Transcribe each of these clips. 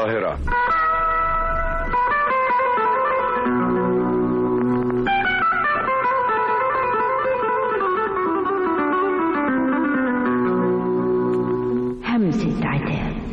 القاهرة همسة عتاب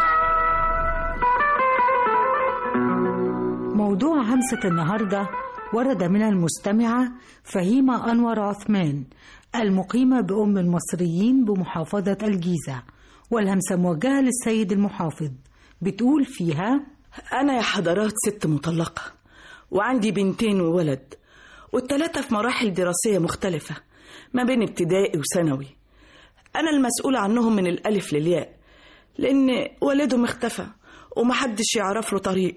موضوع همسة النهاردة ورد من المستمعة فهيمة أنور عثمان المقيمة بأم المصريين بمحافظة الجيزة والهمسة موجهة للسيد المحافظ بتقول فيها أنا يا حضرات ست مطلقة وعندي بنتين وولد والتلاتة في مراحل دراسية مختلفة ما بين ابتدائي وثانوي أنا المسؤولة عنهم من الألف للياء لأن والدهم اختفى ومحدش يعرف له طريق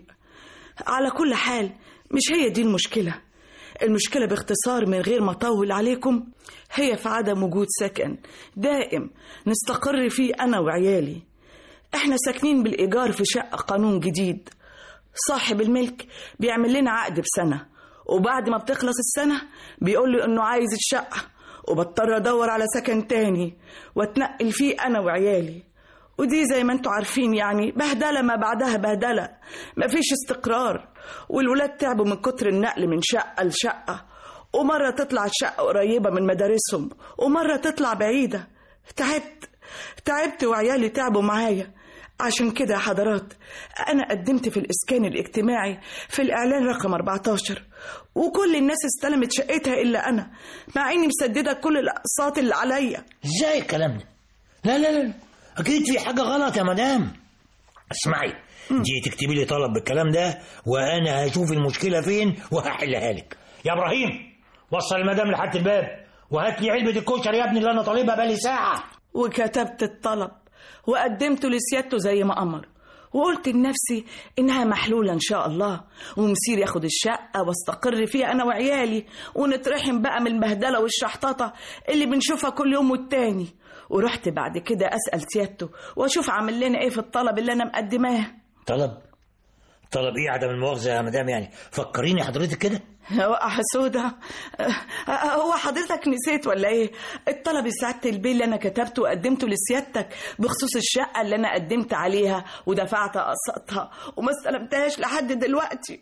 على كل حال مش هي دي المشكلة المشكلة باختصار من غير ما أطول عليكم هي في عدم وجود سكن دائم نستقر فيه أنا وعيالي احنا ساكنين بالإيجار في شقة قانون جديد صاحب الملك بيعمل لنا عقد بسنة وبعد ما بتخلص السنة بيقول لي إنه عايز الشقة وبضطر أدور على سكن تاني وأتنقل فيه أنا وعيالي ودي زي ما انتوا عارفين يعني بهدلة ما بعدها بهدلة مفيش استقرار والولاد تعبوا من كتر النقل من شقة لشقة ومرة تطلع الشقة قريبة من مدارسهم ومرة تطلع بعيدة تعبت تعبت وعيالي تعبوا معايا عشان كده يا حضرات أنا قدمت في الإسكان الاجتماعي في الإعلان رقم 14 وكل الناس استلمت شقتها إلا أنا مع إني مسددة كل الأقساط اللي عليا ازاي الكلام ده لا لا لا اكيد في حاجه غلط يا مدام اسمعي دي تكتبي لي طلب بالكلام ده وانا هشوف المشكله فين وهحلها لك يا ابراهيم وصل المدام لحد الباب وهات لي علبه الكشري يا ابني اللي انا طالبها بقالي ساعه وكتبت الطلب وقدمته لسيادته زي ما أمر وقلت لنفسي إنها محلولة إن شاء الله ومسير ياخد الشقة واستقر فيها أنا وعيالي ونترحم بقى من البهدلة والشحططة اللي بنشوفها كل يوم والتاني ورحت بعد كده أسأل سيادته وأشوف عامل لنا إيه في الطلب اللي أنا مقدماه طلب طلب ايه عدم المؤاخذه يا مدام يعني فكريني حضرتك كده وقع سودا أه، هو حضرتك نسيت ولا ايه الطلب سعادة البيه اللي انا كتبته وقدمته لسيادتك بخصوص الشقة اللي انا قدمت عليها ودفعت اقساطها وما استلمتهاش لحد دلوقتي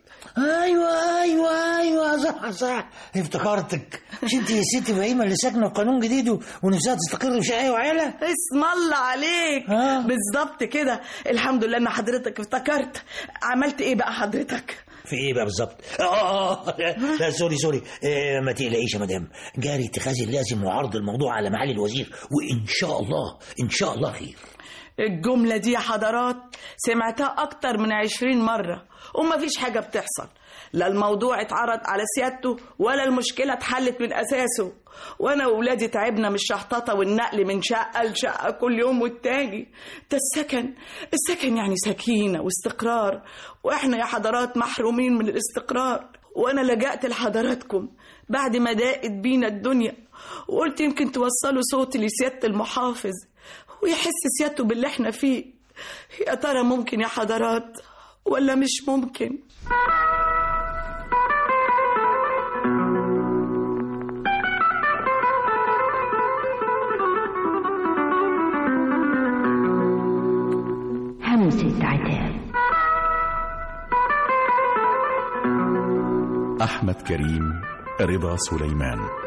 ايوه ايوه ايوه صح صح افتكرتك مش انت يا ست فهيمه اللي ساكنه في قانون جديد و- ونفسها تستقر في شقه وعيله اسم الله عليك آه. بالظبط كده الحمد لله ان حضرتك افتكرت عملت ايه بقى حضرتك في ايه بقى بالظبط اه اه آه، لا, لا سوري سوري آه ما تقلقيش يا مدام جاري اتخاذ اللازم وعرض الموضوع على معالي الوزير وان شاء الله ان شاء الله خير الجملة دي يا حضرات سمعتها أكتر من عشرين مرة ومفيش حاجة بتحصل لا الموضوع اتعرض على سيادته ولا المشكلة اتحلت من أساسه وأنا وولادي تعبنا من الشحططة والنقل من شقة لشقة كل يوم والتاني ده السكن السكن يعني سكينة واستقرار وإحنا يا حضرات محرومين من الاستقرار وأنا لجأت لحضراتكم بعد ما ضاقت بينا الدنيا وقلت يمكن توصلوا صوتي لسيادة المحافظ ويحس سيادته باللي احنا فيه يا ترى ممكن يا حضرات ولا مش ممكن همسة عتاب أحمد كريم رضا سليمان